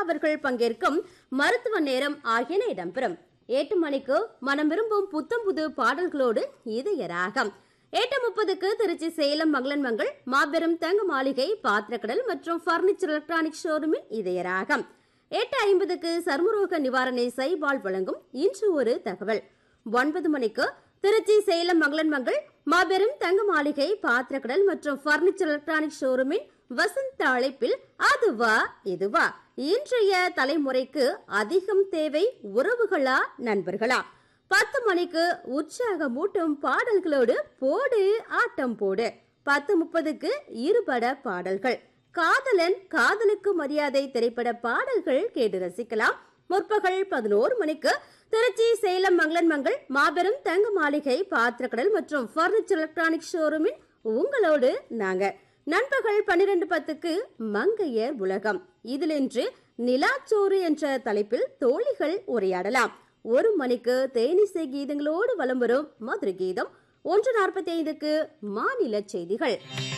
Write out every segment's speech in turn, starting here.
மாணவர்கள் பங்கேற்கும் மருத்துவ நேரம் ஆகியன இடம்பெறும் எட்டு மணிக்கு மனம் விரும்பும் புத்தம் புது பாடல்களோடு இதய ராகம் எட்டு முப்பதுக்கு திருச்சி சேலம் மங்களன் மங்கள் மாபெரும் தங்க மாளிகை பாத்திரக்கடல் மற்றும் பர்னிச்சர் எலக்ட்ரானிக் ஷோரூமின் இதய ராகம் எட்டு ஐம்பதுக்கு சர்மரோக நிவாரணை சைபால் வழங்கும் இன்று ஒரு தகவல் ஒன்பது மணிக்கு திருச்சி சேலம் மங்களன் மங்கள் மாபெரும் தங்க மாளிகை பாத்திரக்கடல் மற்றும் பர்னிச்சர் எலக்ட்ரானிக் ஷோரூமின் வசந்த அழைப்பில் அதுவா இதுவா இன்றைய தலைமுறைக்கு அதிகம் தேவை உறவுகளா நண்பர்களா பத்து மணிக்கு உற்சாகமூட்டும் பாடல்களோடு போடு ஆட்டம் போடு பத்து முப்பதுக்கு இருபட பாடல்கள் காதலன் காதலுக்கு மரியாதை திரைப்பட பாடல்கள் கேட்டு ரசிக்கலாம் முற்பகல் பதினோரு மணிக்கு திருச்சி சேலம் மங்களன் மங்கள் மாபெரும் தங்க மாளிகை பாத்திரக்கடல் மற்றும் பர்னிச்சர் எலக்ட்ரானிக் ஷோரூமின் உங்களோடு நாங்க நண்பகல் பன்னிரண்டு பத்துக்கு மங்கைய உலகம் இதில் இன்று நிலாச்சோறு என்ற தலைப்பில் தோழிகள் உரையாடலாம் ஒரு மணிக்கு தேனிசை கீதங்களோடு வலம் வரும் மதுரை கீதம் ஒன்று நாற்பத்தி ஐந்துக்கு மாநில செய்திகள்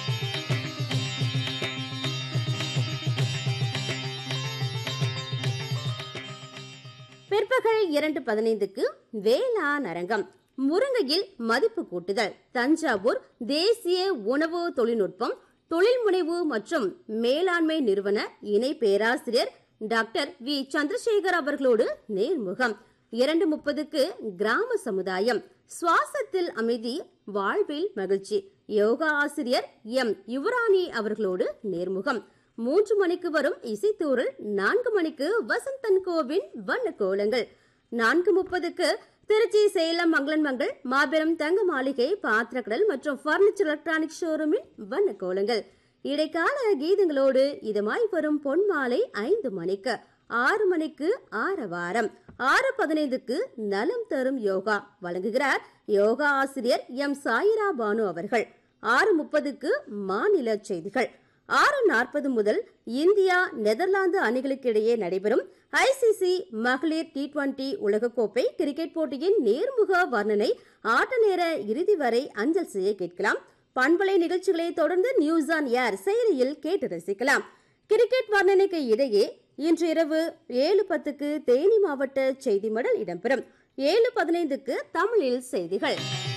பிற்பகல் இரண்டு பதினைந்துக்கு வேளாண் அரங்கம் முருங்கையில் மதிப்பு கூட்டுதல் தஞ்சாவூர் தேசிய உணவு தொழில்நுட்பம் தொழில் முனைவு மற்றும் மேலாண்மை நிறுவன இணை பேராசிரியர் டாக்டர் வி சந்திரசேகர் அவர்களோடு நேர்முகம் இரண்டு முப்பதுக்கு கிராம சமுதாயம் சுவாசத்தில் அமைதி வாழ்வில் மகிழ்ச்சி யோகா ஆசிரியர் எம் யுவராணி அவர்களோடு நேர்முகம் மூன்று மணிக்கு வரும் இசைத்தூரல் நான்கு மணிக்கு வசந்தன் கோவின் வண்ண கோலங்கள் நான்கு முப்பதுக்கு திருச்சி சேலம் மங்களன் மங்கள் மாபெரும் தங்க மாளிகை பாத்திரக்கடல் மற்றும் பர்னிச்சர் எலக்ட்ரானிக் ஷோரூமின் வண்ண கோலங்கள் இடைக்கால கீதங்களோடு இதமாய் வரும் பொன் மாலை ஐந்து மணிக்கு ஆறு மணிக்கு ஆரவாரம் ஆறு பதினைந்துக்கு நலம் தரும் யோகா வழங்குகிறார் யோகா ஆசிரியர் எம் சாயிரா பானு அவர்கள் ஆறு முப்பதுக்கு மாநில செய்திகள் ஆறு நாற்பது முதல் இந்தியா நெதர்லாந்து அணிகளுக்கு இடையே நடைபெறும் ஐசிசி மகளிர் டி டுவெண்டி உலகக்கோப்பை கிரிக்கெட் போட்டியின் நேர்முக வர்ணனை ஆட்ட நேர இறுதி வரை அஞ்சல் செய்ய கேட்கலாம் பண்பலை நிகழ்ச்சிகளை தொடர்ந்து நியூஸ் ஆன் ஏர் செயலியில் கேட்டு ரசிக்கலாம் கிரிக்கெட் வர்ணனைக்கு இடையே இன்று இரவு ஏழு பத்துக்கு தேனி மாவட்ட செய்தி மடல் இடம்பெறும் ஏழு பதினைந்துக்கு தமிழில் செய்திகள்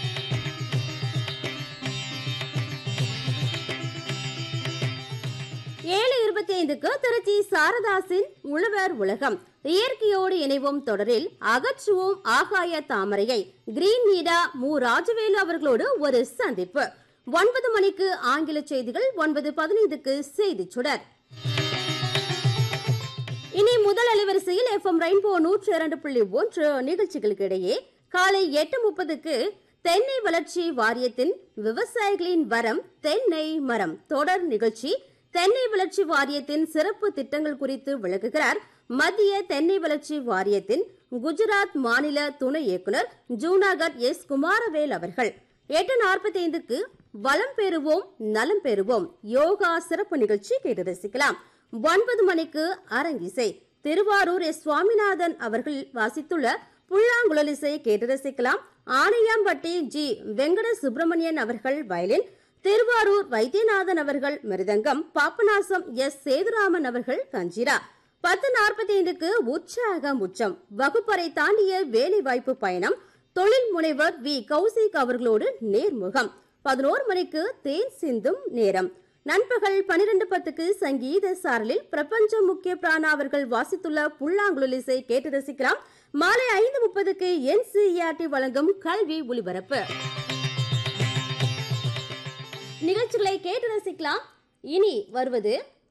ஏழு இருபத்தி ஐந்துக்கு திருச்சி சாரதாசின் உழவர் உலகம் இயற்கையோடு இணைவோம் தொடரில் அகற்றுவோம் ஆகாய தாமரையை கிரீன் மீடா மு ராஜவேலு அவர்களோடு ஒரு சந்திப்பு ஒன்பது மணிக்கு ஆங்கில செய்திகள் ஒன்பது பதினைந்துக்கு செய்தி சுடர் இனி முதல் அலைவரிசையில் எஃப் எம் ரெயின்போ நூற்று இரண்டு புள்ளி ஒன்று நிகழ்ச்சிகளுக்கு இடையே காலை எட்டு முப்பதுக்கு தென்னை வளர்ச்சி வாரியத்தின் விவசாயிகளின் வரம் தென்னை மரம் தொடர் நிகழ்ச்சி தென்னை வளர்ச்சி வாரியத்தின் சிறப்பு திட்டங்கள் குறித்து விளக்குகிறார் மத்திய தென்னை வளர்ச்சி வாரியத்தின் குஜராத் மாநில துணை இயக்குனர் ஜூனாகர் எஸ் குமாரவேல் அவர்கள் எட்டு நாற்பத்தி ஐந்துக்கு வளம் பெறுவோம் நலம் பெறுவோம் யோகா சிறப்பு நிகழ்ச்சி கேட்டு ரசிக்கலாம் ஒன்பது மணிக்கு அரங்கிசை திருவாரூர் எஸ் சுவாமிநாதன் அவர்கள் வாசித்துள்ள புல்லாங்குழலிசை கேட்டு ரசிக்கலாம் ஆணையாம்பட்டி ஜி வெங்கட சுப்பிரமணியன் அவர்கள் வயலின் திருவாரூர் வைத்தியநாதன் அவர்கள் மிருதங்கம் பாப்பநாசம் எஸ் சேதுராமன் அவர்கள் கஞ்சிரா பத்து நாற்பத்தி ஐந்துக்கு உற்சாகம் உச்சம் வகுப்பறை தாண்டிய வேலை வாய்ப்பு பயணம் தொழில் முனைவர் வி கௌசிக் அவர்களோடு நேர்முகம் பதினோரு மணிக்கு தேன் சிந்தும் நேரம் நண்பகல் பனிரெண்டு பத்துக்கு சங்கீத சாரலில் பிரபஞ்சம் முக்கிய பிராணா அவர்கள் வாசித்துள்ள புல்லாங்குழலிசை கேட்டு ரசிக்கலாம் மாலை ஐந்து முப்பதுக்கு என்சிஇஆர்டி வழங்கும் கல்வி ஒலிபரப்பு நிகழ்ச்சிகளை கேட்டு ரசிக்கலாம் இனி வருவது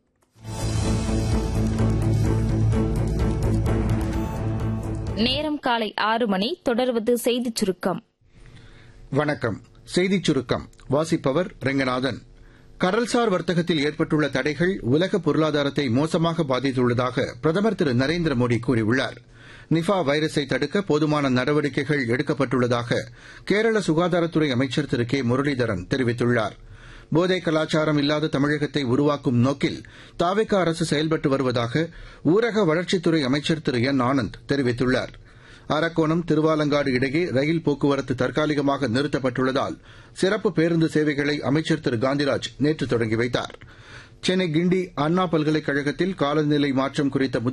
நேரம் காலை ஆறு மணி தொடர்வது செய்திச் சுருக்கம் வணக்கம் செய்திச் சுருக்கம் வாசிப்பவர் ரெங்கநாதன் கடல்சார் வர்த்தகத்தில் ஏற்பட்டுள்ள தடைகள் உலக பொருளாதாரத்தை மோசமாக பாதித்துள்ளதாக பிரதமர் திரு நரேந்திர மோடி கூறியுள்ளார் நிஃபா வைரஸை தடுக்க போதுமான நடவடிக்கைகள் எடுக்கப்பட்டுள்ளதாக கேரள சுகாதாரத்துறை அமைச்சர் திரு கே முரளிதரன் தெரிவித்துள்ளார் போதை கலாச்சாரம் இல்லாத தமிழகத்தை உருவாக்கும் நோக்கில் தாவேக அரசு செயல்பட்டு வருவதாக ஊரக வளர்ச்சித்துறை அமைச்சர் திரு என் ஆனந்த் தெரிவித்துள்ளார் அரக்கோணம் திருவாலங்காடு இடையே ரயில் போக்குவரத்து தற்காலிகமாக நிறுத்தப்பட்டுள்ளதால் சிறப்பு பேருந்து சேவைகளை அமைச்சர் திரு காந்திராஜ் நேற்று தொடங்கி வைத்தார் சென்னை கிண்டி அண்ணா பல்கலைக்கழகத்தில் காலநிலை மாற்றம் குறித்த